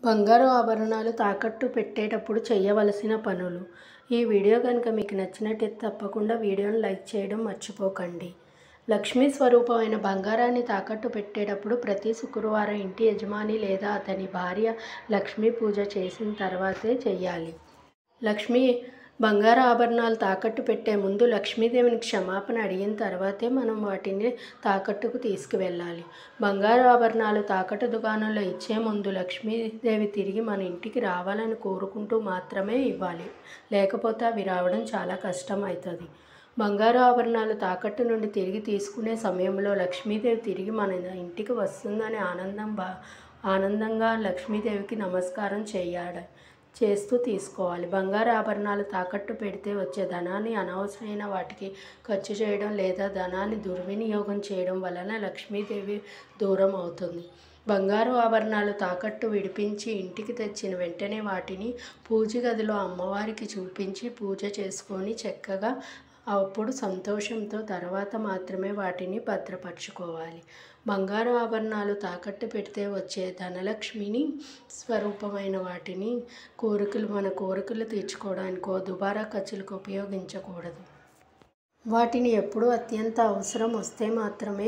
బంగారు ఆభరణాలు తాకట్టు పెట్టేటప్పుడు చేయవలసిన పనులు ఈ వీడియో కనుక మీకు నచ్చినట్టయితే తప్పకుండా వీడియోని లైక్ చేయడం మర్చిపోకండి లక్ష్మీ స్వరూపమైన బంగారాన్ని తాకట్టు పెట్టేటప్పుడు ప్రతి శుక్రవారం ఇంటి యజమాని లేదా అతని భార్య లక్ష్మీ పూజ చేసిన తర్వాతే చెయ్యాలి లక్ష్మీ బంగారు ఆభరణాలు తాకట్టు పెట్టే ముందు లక్ష్మీదేవిని క్షమాపణ అడిగిన తర్వాతే మనం వాటిని తాకట్టుకు తీసుకువెళ్ళాలి బంగారు ఆభరణాలు తాకట్టు దుకాణంలో ఇచ్చే ముందు లక్ష్మీదేవి తిరిగి మన ఇంటికి రావాలని కోరుకుంటూ మాత్రమే ఇవ్వాలి లేకపోతే అవి రావడం చాలా కష్టం అవుతుంది బంగారు ఆభరణాలు తాకట్టు నుండి తిరిగి తీసుకునే సమయంలో లక్ష్మీదేవి తిరిగి మన ఇంటికి వస్తుందని ఆనందం బా ఆనందంగా లక్ష్మీదేవికి నమస్కారం చేయాలి చేస్తూ తీసుకోవాలి బంగారు ఆభరణాలు తాకట్టు పెడితే వచ్చే ధనాన్ని అనవసరమైన వాటికి ఖర్చు చేయడం లేదా ధనాన్ని దుర్వినియోగం చేయడం వలన లక్ష్మీదేవి దూరం అవుతుంది బంగారు ఆభరణాలు తాకట్టు విడిపించి ఇంటికి తెచ్చిన వెంటనే వాటిని పూజ గదిలో అమ్మవారికి చూపించి పూజ చేసుకొని చక్కగా అప్పుడు సంతోషంతో తర్వాత మాత్రమే వాటిని భద్రపరచుకోవాలి బంగారు ఆభరణాలు తాకట్టు పెడితే వచ్చే ధనలక్ష్మిని స్వరూపమైన వాటిని కోరికలు మన కోరికలు తీర్చుకోవడానికో దుబారా ఖర్చులకు ఉపయోగించకూడదు వాటిని ఎప్పుడు అత్యంత అవసరం వస్తే మాత్రమే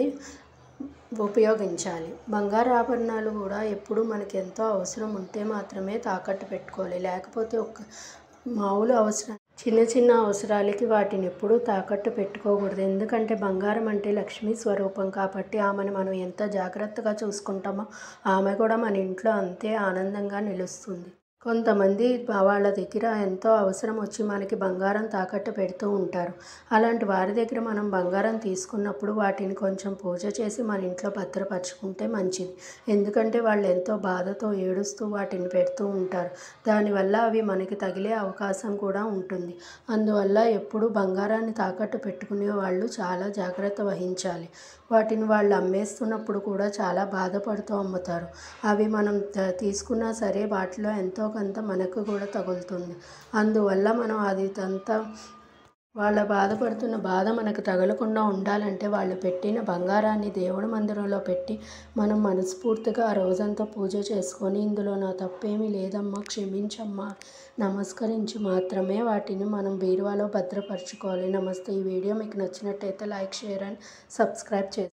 ఉపయోగించాలి బంగారు ఆభరణాలు కూడా ఎప్పుడు మనకి ఎంతో అవసరం ఉంటే మాత్రమే తాకట్టు పెట్టుకోవాలి లేకపోతే ఒక మామూలు అవసరం చిన్న చిన్న అవసరాలకి వాటిని ఎప్పుడూ తాకట్టు పెట్టుకోకూడదు ఎందుకంటే బంగారం అంటే లక్ష్మీ స్వరూపం కాబట్టి ఆమెను మనం ఎంత జాగ్రత్తగా చూసుకుంటామో ఆమె కూడా మన ఇంట్లో అంతే ఆనందంగా నిలుస్తుంది కొంతమంది వాళ్ళ దగ్గర ఎంతో అవసరం వచ్చి మనకి బంగారం తాకట్టు పెడుతూ ఉంటారు అలాంటి వారి దగ్గర మనం బంగారం తీసుకున్నప్పుడు వాటిని కొంచెం పూజ చేసి మన ఇంట్లో భద్రపరచుకుంటే మంచిది ఎందుకంటే వాళ్ళు ఎంతో బాధతో ఏడుస్తూ వాటిని పెడుతూ ఉంటారు దానివల్ల అవి మనకి తగిలే అవకాశం కూడా ఉంటుంది అందువల్ల ఎప్పుడు బంగారాన్ని తాకట్టు పెట్టుకునే వాళ్ళు చాలా జాగ్రత్త వహించాలి వాటిని వాళ్ళు అమ్మేస్తున్నప్పుడు కూడా చాలా బాధపడుతూ అమ్ముతారు అవి మనం తీసుకున్నా సరే వాటిలో ఎంతో కొంత మనకు కూడా తగులుతుంది అందువల్ల మనం అది అంతా వాళ్ళ బాధపడుతున్న బాధ మనకు తగలకుండా ఉండాలంటే వాళ్ళు పెట్టిన బంగారాన్ని దేవుడి మందిరంలో పెట్టి మనం మనస్ఫూర్తిగా ఆ రోజంతా పూజ చేసుకొని ఇందులో నా తప్పేమీ లేదమ్మా క్షమించమ్మా నమస్కరించి మాత్రమే వాటిని మనం బీరువాలో భద్రపరచుకోవాలి నమస్తే ఈ వీడియో మీకు నచ్చినట్టయితే లైక్ షేర్ అండ్ సబ్స్క్రైబ్ చేసి